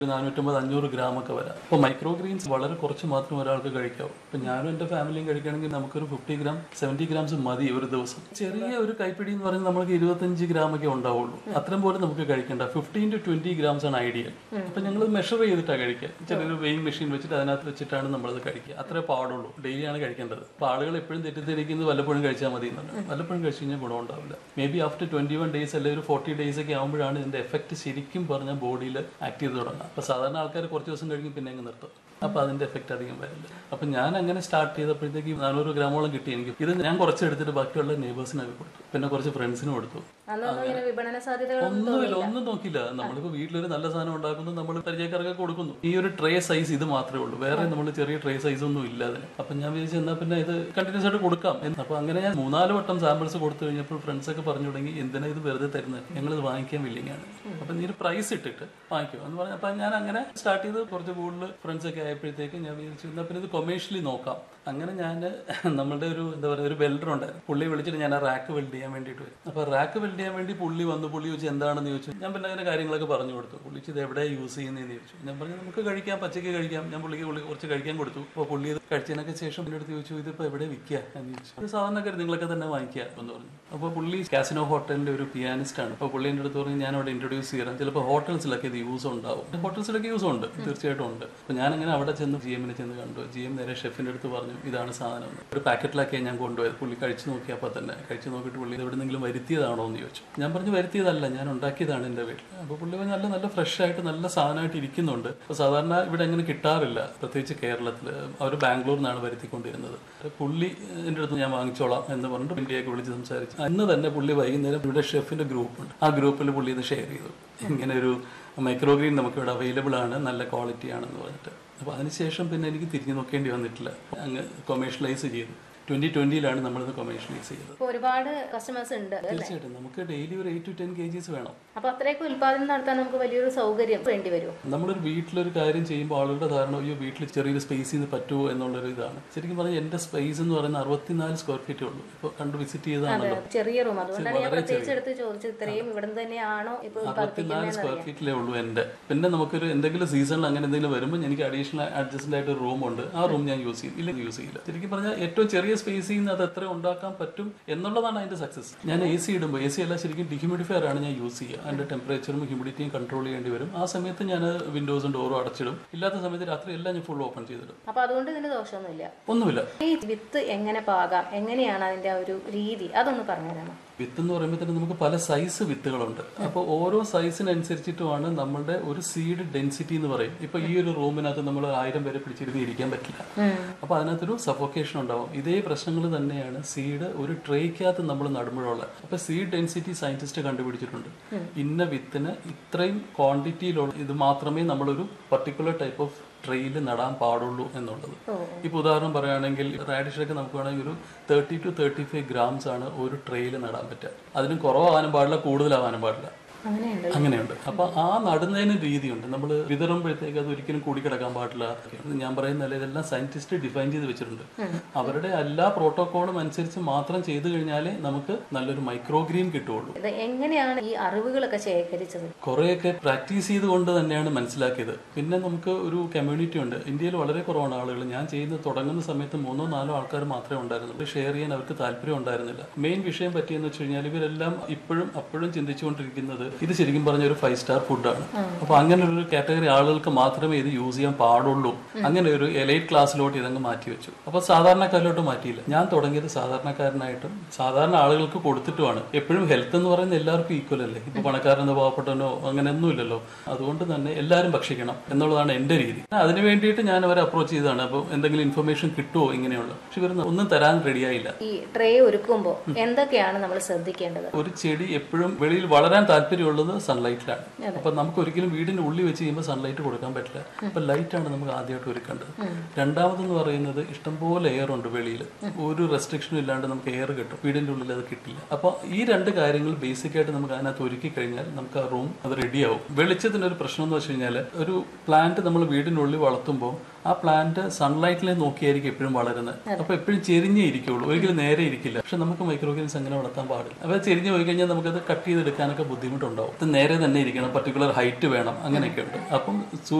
നാനൂറ്റമ്പത് അഞ്ഞൂറ് ഗ്രാം ഒക്കെ വരാം അപ്പോൾ മൈക്രോ ഗ്രീൻസ് വളരെ കുറച്ച് മാത്രം ഒരാൾക്ക് കഴിക്കാവൂ ഇപ്പം ഞാനും എൻ്റെ ഫാമിലിയും കഴിക്കുകയാണെങ്കിൽ നമുക്കൊരു ഫിഫ്റ്റി ഗ്രാം സെവൻറ്റി ഗ്രാംസ് മതി ഒരു ദിവസം ചെറിയ ഒരു കൈപ്പിടി എന്ന് പറയുന്നത് നമുക്ക് ഇരുപത്തഞ്ച് ഗ്രാം ഒക്കെ ഉണ്ടാവുള്ളൂ അത്രയും പോലും നമുക്ക് കഴിക്കേണ്ട ഫിഫ്റ്റീൻ ടു ട്വന്റി ഗ്രാംസ് ആണ് ഐഡിയൽ അപ്പം ഞങ്ങൾ മെഷർ ചെയ്തിട്ടാണ് കഴിക്കുക ചെറിയൊരു വെയിങ് മെഷീൻ വെച്ചിട്ട് അതിനകത്ത് വെച്ചിട്ടാണ് നമ്മളത് കഴിക്കുക അത്രേ പാടുള്ളൂ ഡെയിലിയാണ് കഴിക്കേണ്ടത് അപ്പോൾ ആളുകൾ എപ്പോഴും തെറ്റിദ്ധരിക്കുന്നത് വല്ലപ്പോഴും കഴിച്ചാൽ മതി എന്നാണ് വല്ലപ്പോഴും കഴിച്ചു കഴിഞ്ഞാൽ ഗുണം ഉണ്ടാവില്ല maybe after twenty one days അല്ലെങ്കിൽ ഒരു ഫോർട്ടി ഡേയ്സ് ഒക്കെ ആകുമ്പോഴാണ് ഇതിന്റെ എഫക്ട് ശരിക്കും പറഞ്ഞാൽ ബോഡിയിൽ ആക്ട് ചെയ്ത് തുടങ്ങുക അപ്പോൾ സാധാരണ ആൾക്കാർ കുറച്ച് ദിവസം കഴിഞ്ഞ് പിന്നെ അങ്ങ് നിർത്തും അപ്പോൾ അതിന്റെ എഫക്ട് അധികം വരില്ല അപ്പം ഞാൻ അങ്ങനെ സ്റ്റാർട്ട് ചെയ്തപ്പോഴത്തേക്ക് നാനൂറ് ഗ്രാമോളം കിട്ടി എനിക്ക് ഇത് ഞാൻ കുറച്ച് എടുത്തിട്ട് ബാക്കിയുള്ള നെയ്ബേഴ്സിനൊക്കെ കൊടുത്തു പിന്നെ കുറച്ച് ഫ്രണ്ട്സിനും കൊടുത്തു അന്നൊന്നും ഇങ്ങനെ വിപണന സാധ്യതകൾ ഒന്നുമില്ല ഒന്നും നോക്കില്ല നമ്മളിപ്പോ വീട്ടിലൊരു നല്ല സാധനം ഉണ്ടാക്കുന്നു നമ്മൾ പരിചയക്കാർക്ക് കൊടുക്കുന്നു ഈ ഒരു ട്രേ സൈസ് ഇത് മാത്രമേ ഉള്ളൂ വേറെ നമ്മൾ ചെറിയ ട്രേ സൈസ് ഒന്നും ഇല്ല അതിന് അപ്പൊ ഞാൻ വിചാരിച്ചു എന്നാ പിന്നെ ഇത് കണ്ടിന്യൂസ് ആയിട്ട് കൊടുക്കാം എന്ന്. അപ്പൊ അങ്ങനെ ഞാൻ മൂന്നാല് വട്ടം സാമ്പിൾസ് കൊടുത്തു കഴിഞ്ഞപ്പോൾ ഫ്രണ്ട്സ് ഒക്കെ പറഞ്ഞു തുടങ്ങി എന്തിനാ ഇത് വെറുതെ തരുന്നത് ഞങ്ങൾ ഇത് വാങ്ങിക്കാൻ വില്ലിങ്ങാണ് അപ്പൊ നീ ഒരു പ്രൈസ് ഇട്ടിട്ട് വാങ്ങിക്കും എന്ന് പറഞ്ഞ അപ്പൊ ഞാൻ അങ്ങനെ സ്റ്റാർട്ട് ചെയ്ത് കുറച്ച് കൂടുതൽ ഫ്രണ്ട്സ് ഒക്കെ ആയപ്പോഴത്തേക്ക് ഞാൻ വിചാരിച്ചു എന്നാ പിന്നെ ഇത് കൊമേഴ്ഷ്യലി നോക്കാം അങ്ങനെ ഞാൻ നമ്മളുടെ ഒരു എന്താ പറയുക ഒരു വെൽഡർ ഉണ്ടായിരുന്നു പുള്ളി വിളിച്ചിട്ട് ഞാൻ ആ റാക്ക് വെൽഡ് ചെയ്യാൻ വേണ്ടിയിട്ട് വരും അപ്പൊ റാക്ക് വെൽഡ് ചെയ്യാൻ വേണ്ടി പുള്ളി വന്നു പുള്ളി ചോദിച്ചു എന്താണെന്ന് ചോദിച്ചു ഞാൻ പിന്നെ അങ്ങനെ കാര്യങ്ങളൊക്കെ പറഞ്ഞു കൊടുത്തു പുള്ളി ഇത് എവിടെ യൂസ് ചെയ്യുന്നതെന്ന് ചോദിച്ചു ഞാൻ പറഞ്ഞു നമുക്ക് കഴിക്കാം പച്ചയ്ക്ക് കഴിക്കാം ഞാൻ പുള്ളിക്ക് പുള്ളി കുറച്ച് കഴിക്കാൻ കൊടുത്തു അപ്പോൾ പുള്ളി ഇത് കഴിച്ചതിനൊക്കെ ശേഷം എൻ്റെ അടുത്ത് ചോദിച്ചു ഇതിപ്പോൾ എവിടെ വിൽക്കുക എന്ന് ചോദിച്ചു ഇത് സാധാരണക്കാർ നിങ്ങളൊക്കെ തന്നെ വാങ്ങിക്കുക എന്ന് പറഞ്ഞു അപ്പോൾ പുള്ളി കാസിനോ ഹോട്ടലിന്റെ ഒരു പിയാനിസ്റ്റ് ആണ് അപ്പോൾ പുള്ളി എൻ്റെ അടുത്ത് പറഞ്ഞു ഞാൻ അവിടെ ഇൻട്രൊഡ്യൂസ് ചെയ്യാം ചിലപ്പോൾ ഹോട്ടൽസിലൊക്കെ ഇത് യൂസ് ഉണ്ടാവും ഹോട്ടൽസിലൊക്കെ യൂസ് ഉണ്ട് തീർച്ചയായിട്ടും ഉണ്ട് അപ്പോൾ ഞാൻ അങ്ങനെ അവിടെ ചെന്ന് ജി എമ്മിനെ ചെന്ന് കണ്ടു ജി എം നേരെ ഷെഫിന്റെ അടുത്ത് പറഞ്ഞു ഇതാണ് സാധനം എന്ന്. ഒരു പാക്കറ്റിലാക്കിയാണ് ഞാൻ കൊണ്ടുപോയത് പുള്ളി കഴിച്ചു നോക്കിയപ്പോൾ തന്നെ കഴിച്ചു നോക്കിയിട്ട് പുള്ളി ഇത് എവിടെന്നെങ്കിലും വരുത്തിയതാണോ എന്ന് ചോദിച്ചു ഞാൻ പറഞ്ഞു വരുത്തിയതല്ല ഞാൻ ഉണ്ടാക്കിയതാണ് എൻ്റെ വീട്ടിൽ അപ്പോൾ പുള്ളി പറഞ്ഞു, നല്ല നല്ല ഫ്രഷ് ആയിട്ട് നല്ല സാധനമായിട്ട് ഇരിക്കുന്നുണ്ട് അപ്പോൾ സാധാരണ ഇവിടെ അങ്ങനെ കിട്ടാറില്ല പ്രത്യേകിച്ച് കേരളത്തിൽ അവർ ബാംഗ്ലൂരിൽ നിന്നാണ് വരുത്തിക്കൊണ്ടിരുന്നത് പുള്ളി എൻ്റെ അടുത്ത് ഞാൻ വാങ്ങിച്ചോളാം എന്ന് പറഞ്ഞിട്ട് ഇന്ത്യയൊക്കെ വിളിച്ച് സംസാരിച്ചു അന്ന് തന്നെ പുള്ളി വൈകുന്നേരം ഇവിടെ ഷെഫിന്റെ ഗ്രൂപ്പ് ഉണ്ട് ആ ഗ്രൂപ്പിൽ പുള്ളി ഇത് ഷെയർ ചെയ്തു ഇങ്ങനെ ഒരു മൈക്രോഗ്രീൻ നമുക്ക് ഇവിടെ അവൈലബിൾ ആണ് നല്ല ക്വാളിറ്റി ആണെന്ന് പറഞ്ഞിട്ട് അപ്പോൾ അതിനുശേഷം പിന്നെ എനിക്ക് തിരിഞ്ഞു നോക്കേണ്ടി വന്നിട്ടില്ല അങ്ങ് കൊമേഴ്ഷ്യലൈസ് ചെയ്തു ട്വന്റി ട്വന്റിയിലാണ് നമ്മളിത് കൊമേഴ്ഷ്യലൈസ് ചെയ്തത് ഇപ്പൊ ഒരുപാട് കസ്റ്റമേഴ്സ് ഉണ്ട് അല്ലേ തീർച്ചയായിട്ടും നമുക്ക് ഡെയിലി ഒരു eight to ten K Gs വേണം അപ്പൊ അത്രയൊക്കെ ഉൽപാദനം നടത്താൻ നമുക്ക് വലിയൊരു സൗകര്യം വേണ്ടി വരും നമ്മളൊരു വീട്ടിലൊരു കാര്യം ചെയ്യുമ്പോൾ ആളുകളുടെ ധാരണ അയ്യോ വീട്ടിൽ ചെറിയൊരു സ്പേസിൽ നിന്ന് പറ്റുമോ എന്നുള്ളൊരു ഇതാണ് ശരിക്കും പറഞ്ഞാൽ എൻ്റെ സ്പേസ് എന്ന് പറയുന്നത് അറുപത്തിനാല് സ്ക്വയർ ഫീറ്റേ ഉള്ളൂ ഇപ്പോൾ കണ്ട് വിസിറ്റ് ചെയ്തതാണല്ലോ ചെറിയ റൂം അതുകൊണ്ടാണ് ഞാൻ പ്രത്യേകിച്ച് എടുത്ത് ചോദിച്ചത് ഇത്രയും ഇവിടെ നിന്ന് തന്നെയാണോ ഇപ്പൊ അറുപത്തിനാല് സ്ക്വയർ ഫീറ്റിലേ ഉള്ളൂ എൻ്റെ പിന്നെ നമുക്കൊരു എന്തെങ്കിലും സീസണിൽ അങ്ങനെ എന്തെങ്കിലും വരുമ്പോൾ എനിക്ക് അഡീഷണൽ അഡ്ജസ്റ്റഡ് ആയിട്ട് ഒരു റൂം ഉണ്ട് ആ റൂം ഞാൻ യൂസ് ചെയ്യും ഇല്ലെങ്കിൽ യൂസ് ചെയ്യില്ല ശരിക്കും പറഞ്ഞാൽ ഏറ്റവും ചെറിയ സ്പേസിൽ നിന്ന് അത് എത്ര ഉണ്ടാക്കാൻ പറ്റും എന്നുള്ളതാണ് അതിന്റെ സക്സസ് ഞാൻ എ സി ഇടുമ്പോൾ എ സി അല്ല ശരിക്കും ഡിഹ്യൂമിഡിഫയർ ആണ് ഞാൻ യൂസ് ചെയ്യുക അതിന്റെ ടെമ്പറേച്ചറും ഹ്യൂമിഡിറ്റിയും കൺട്രോൾ ചെയ്യേണ്ടി വരും ആ സമയത്ത് ഞാൻ വിൻഡോസും ഡോറും അടച്ചിടും ഇല്ലാത്ത സമയത്ത് രാത്രി എല്ലാം ഞാൻ ഫുൾ ഓപ്പൺ ചെയ്തിടും അപ്പൊ അതുകൊണ്ട് ഇതിന് ദോഷമൊന്നുമില്ല ഒന്നുമില്ല ഈ വിത്ത് എങ്ങനെ പാകാം എങ്ങനെയാണ് അതിന്റെ ആ ഒരു രീതി അതൊന്ന് പറഞ്ഞുതരാമോ വിത്ത് എന്ന് പറയുമ്പോൾ തന്നെ നമുക്ക് പല സൈസ് വിത്തുകളുണ്ട് അപ്പോൾ ഓരോ സൈസിനനുസരിച്ചിട്ടുമാണ് നമ്മളുടെ ഒരു സീഡ് ഡെൻസിറ്റി എന്ന് പറയും ഇപ്പൊ ഈ ഒരു റൂമിനകത്ത് നമ്മൾ ആയിരം പേരെ പിടിച്ചിരുന്ന് ഇരിക്കാൻ പറ്റില്ല അപ്പൊ അതിനകത്തൊരു സഫോക്കേഷൻ ഉണ്ടാവും ഇതേ പ്രശ്നങ്ങൾ തന്നെയാണ് സീഡ് ഒരു ട്രേക്കകത്ത് നമ്മൾ നടുമ്പോഴുള്ള അപ്പൊ സീഡ് ഡെൻസിറ്റി സയന്റിസ്റ്റ് കണ്ടുപിടിച്ചിട്ടുണ്ട് ഇന്ന വിത്തിന് ഇത്രയും ക്വാണ്ടിറ്റിയിലുള്ള ഇത് മാത്രമേ നമ്മളൊരു പർട്ടിക്കുലർ ടൈപ്പ് ഓഫ് ട്രെയിൽ നടാൻ പാടുള്ളൂ എന്നുള്ളത് ഇപ്പൊ ഉദാഹരണം പറയുകയാണെങ്കിൽ റാഡിഷ് ഒക്കെ നമുക്ക് വേണമെങ്കിൽ ഒരു thirty two thirty five grams ആണ് ഒരു ട്രെയിൽ നടാൻ പറ്റുക അതിനും കുറവാകാനും പാടില്ല കൂടുതലാവാനും പാടില്ല അങ്ങനെയുണ്ട് അങ്ങനെയുണ്ട് അപ്പൊ ആ നടുന്നതിന് രീതിയുണ്ട് നമ്മൾ വിതറുമ്പോഴത്തേക്ക് അത് ഒരിക്കലും കൂടിക്കിടക്കാൻ പാടില്ല ഞാൻ പറയുന്നതല്ല ഇതെല്ലാം സയന്റിസ്റ്റ് ഡിഫൈൻ ചെയ്ത് വെച്ചിട്ടുണ്ട് അവരുടെ എല്ലാ പ്രോട്ടോകോളും അനുസരിച്ച് മാത്രം ചെയ്തു കഴിഞ്ഞാലേ നമുക്ക് നല്ലൊരു മൈക്രോഗ്രീൻ കിട്ടുള്ളൂ ഇത് എങ്ങനെയാണ് ഈ അറിവുകളൊക്കെ ശേഖരിച്ചത് കുറേയൊക്കെ പ്രാക്ടീസ് ചെയ്തുകൊണ്ട് തന്നെയാണ് മനസ്സിലാക്കിയത് പിന്നെ നമുക്ക് ഒരു കമ്മ്യൂണിറ്റി ഉണ്ട് ഇന്ത്യയിൽ വളരെ കുറവാണ് ആളുകൾ ഞാൻ ചെയ്യുന്നത് തുടങ്ങുന്ന സമയത്ത് മൂന്നോ നാലോ ആൾക്കാർ മാത്രമേ ഉണ്ടായിരുന്നുള്ളൂ ഷെയർ ചെയ്യാൻ അവർക്ക് താല്പര്യം ഉണ്ടായിരുന്നില്ല മെയിൻ വിഷയം പറ്റിയെന്ന് വെച്ച് കഴിഞ്ഞാൽ ഇവരെല്ലാം ഇപ്പോഴും അപ്പോഴും ചിന്തിച്ചുകൊണ്ടിരിക്കുന്നത് ഇത് ശരിക്കും പറഞ്ഞ ഒരു ഫൈവ് സ്റ്റാർ ഫുഡാണ് അപ്പൊ അങ്ങനെ ഒരു കാറ്റഗറി ആളുകൾക്ക് മാത്രമേ ഇത് യൂസ് ചെയ്യാൻ പാടുള്ളൂ അങ്ങനെ ഒരു എലൈറ്റ് ക്ലാസ്സിലോട്ട് ഇതങ്ങ് മാറ്റി വെച്ചു അപ്പൊ സാധാരണക്കാരിലോട്ട് മാറ്റിയില്ല ഞാൻ തുടങ്ങിയത് സാധാരണക്കാരനായിട്ടും സാധാരണ ആളുകൾക്ക് കൊടുത്തിട്ടുമാണ് എപ്പോഴും ഹെൽത്ത് എന്ന് പറയുന്നത് എല്ലാവർക്കും ഈക്വൽ അല്ലേ ഇപ്പൊ പണക്കാരനോ പാവപ്പെട്ടനോ അങ്ങനെ ഒന്നുമില്ലല്ലോ അതുകൊണ്ട് തന്നെ എല്ലാവരും ഭക്ഷിക്കണം എന്നുള്ളതാണ് എന്റെ രീതി അതിന് വേണ്ടിയിട്ട് ഞാൻ അവരെ അപ്രോച്ച് ചെയ്തതാണ് അപ്പോൾ എന്തെങ്കിലും ഇൻഫർമേഷൻ കിട്ടുമോ ഇങ്ങനെയുള്ള പക്ഷെ ഇവർ ഒന്നും തരാൻ റെഡിയായില്ല ഈ ട്രേ ഒരുക്കുമ്പോൾ എന്തൊക്കെയാണ് നമ്മൾ ശ്രദ്ധിക്കേണ്ടത് ഒരു ചെടി എപ്പോഴും വെളിയിൽ വളരാൻ താല്പര്യമുള്ളത് സൺലൈറ്റിലാണ് അപ്പൊ നമുക്ക് ഒരിക്കലും വീടിന്റെ ഉള്ളിൽ വെച്ച് ചെയ്യുമ്പോൾ സൺലൈറ്റ് കൊടുക്കാൻ പറ്റില്ല അപ്പൊ ലൈറ്റ് ആണ് നമുക്ക് ആദ്യമായിട്ട് ഒരുക്കേണ്ടത് രണ്ടാമതെന്ന് പറയുന്നത് ഇഷ്ടംപോലെ എയർ ഉണ്ട് വെളിയിൽ ഒരു റെസ്ട്രിക്ഷനും ഇല്ലാണ്ട് നമുക്ക് എയർ കിട്ടും വീടിന്റെ ഉള്ളിൽ അത് കിട്ടില്ല അപ്പൊ ഈ രണ്ട് കാര്യങ്ങൾ ബേസിക് ആയിട്ട് നമുക്ക് അതിനകത്ത് ഒരുക്കി കഴിഞ്ഞാൽ നമുക്ക് ആ റൂം അത് റെഡിയാവും വെളിച്ചത്തിന് ഒരു പ്രശ്നം എന്ന് വെച്ച് കഴിഞ്ഞാൽ ഒരു പ്ലാന്റ് നമ്മൾ വീടിനുള്ളിൽ വളർത്തുമ്പോൾ ആ പ്ലാന്റ് സൺലൈറ്റിൽ നോക്കിയായിരിക്കും എപ്പോഴും വളരുന്നത് അപ്പൊ എപ്പോഴും ചെരിഞ്ഞേ ഇരിക്കുള്ളൂ ഒരിക്കലും നേരെ ഇരിക്കില്ല പക്ഷെ നമുക്ക് മൈക്രോ ഓർഗാനിസ് അങ്ങനെ വളർത്താൻ പാടില്ല അപ്പൊ ചെരിഞ്ഞ് പോയി കഴിഞ്ഞാൽ നമുക്കത് കട്ട് ചെയ്തെടുക്കാനൊക്കെ ബുദ്ധിമുട്ടുണ്ടാവും ഇത് നേരെ തന്നെ ഇരിക്കണം പർട്ടിക്കുലർ ഹൈറ്റ് വേണം അങ്ങനെയൊക്കെ ഉണ്ട് അപ്പം